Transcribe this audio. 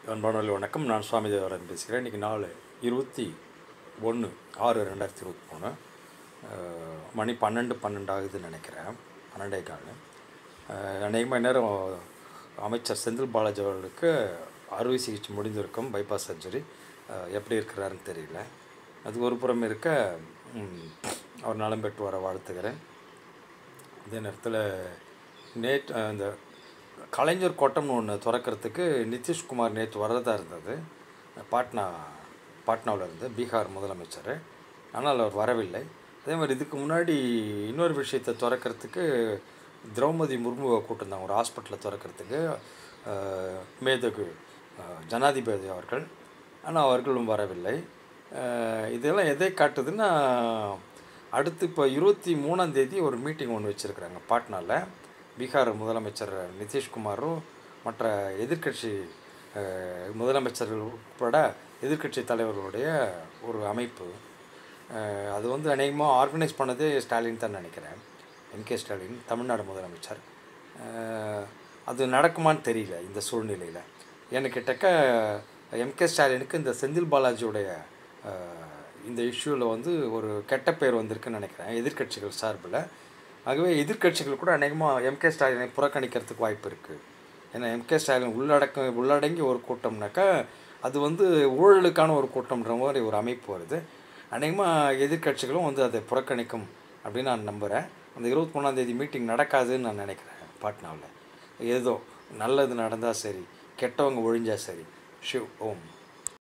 அன்பானவர்களே வணக்கம் நான் சுவாமி தேவராஜன் பேசுகிறேன் இன்றைக்கி நாலு இருபத்தி ஒன்று ஆறு ரெண்டாயிரத்தி இருபத்தி மூணு அஹ், மணி பன்னெண்டு பன்னெண்டு ஆகுதுன்னு நினைக்கிறேன் பன்னெண்டே கால் அநேகமாக நேரம் அமைச்சர் செந்தில் பாலாஜி அவர்களுக்கு அறுவை சிகிச்சை முடிந்திருக்கும் பைபாஸ் சர்ஜரி அஹ், எப்படி இருக்கிறாருன்னு தெரியல அது ஒரு புறம் இருக்க ம், அவர் நலம் பெற்று வர வாழ்த்துகிறேன் அதே நேரத்தில் நேற்று அந்த கலைஞர் கோட்டம்னு ஒன்று திறக்கிறதுக்கு நிதிஷ்குமார் நேற்று வரதா இருந்தது பாட்னா பாட்னாவில் இருந்து பீகார் முதலமைச்சர் ஆனால் அவர் வரவில்லை அதே மாதிரி இதுக்கு முன்னாடி இன்னொரு விஷயத்தை திறக்கிறதுக்கு திரௌபதி முர்முவை கூட்டிருந்தாங்க ஒரு ஹாஸ்பிட்டலை திறக்கிறதுக்கு அஹ், மேதகு அஹ், ஜனாதிபதி அவர்கள் ஆனால் அவர்களும் வரவில்லை அஹ், இதெல்லாம் எதை காட்டுதுன்னா அடுத்து இப்போ இருபத்தி மூணாம் தேதி ஒரு மீட்டிங் ஒன்று வச்சுருக்குறாங்க பாட்னாவில் பீகார் முதலமைச்சர் நிதிஷ்குமாரும் மற்ற எதிர்க்கட்சி அஹ், முதலமைச்சர்கள் உட்பட எதிர்க்கட்சி தலைவர்களுடைய ஒரு அமைப்பு அஹ், அது வந்து அநேகமாக ஆர்கனைஸ் பண்ணதே ஸ்டாலின் தான் நினைக்கிறேன் எம்கே ஸ்டாலின் தமிழ்நாடு முதலமைச்சர் அஹ், அது நடக்குமான்னு தெரியல இந்த சூழ்நிலையில் ஏன்னு கேட்டாக்க எம்கே ஸ்டாலினுக்கு இந்த செந்தில் பாலாஜியுடைய அஹ், இந்த இஷ்யூவில் வந்து ஒரு கெட்ட பேர் வந்திருக்குன்னு நினைக்கிறேன் எதிர்க்கட்சிகள் சார்பில் ஆகவே எதிர்க்கட்சிகள் கூட அநேகமாக எம்கே ஸ்டாலினை புறக்கணிக்கிறதுக்கு வாய்ப்பு இருக்குது ஏன்னா எம்கே ஸ்டாலின் உள்ளடக்க உள்ளடங்கி ஒரு கூட்டம்னாக்கா அது வந்து ஊழலுக்கான ஒரு கூட்டம்ன்ற மாதிரி ஒரு அமைப்பு வருது அநேகமாக எதிர்க்கட்சிகளும் வந்து அதை புறக்கணிக்கும் அப்படின்னு நான் நம்புகிறேன் அந்த இருபத்தி மூணாந்தேதி மீட்டிங் நடக்காதுன்னு நான் நினைக்கிறேன் பாட்னாவில் ஏதோ நல்லது நடந்தால் சரி கெட்டவங்க ஒழிஞ்சா சரி ஷிவ் ஓம்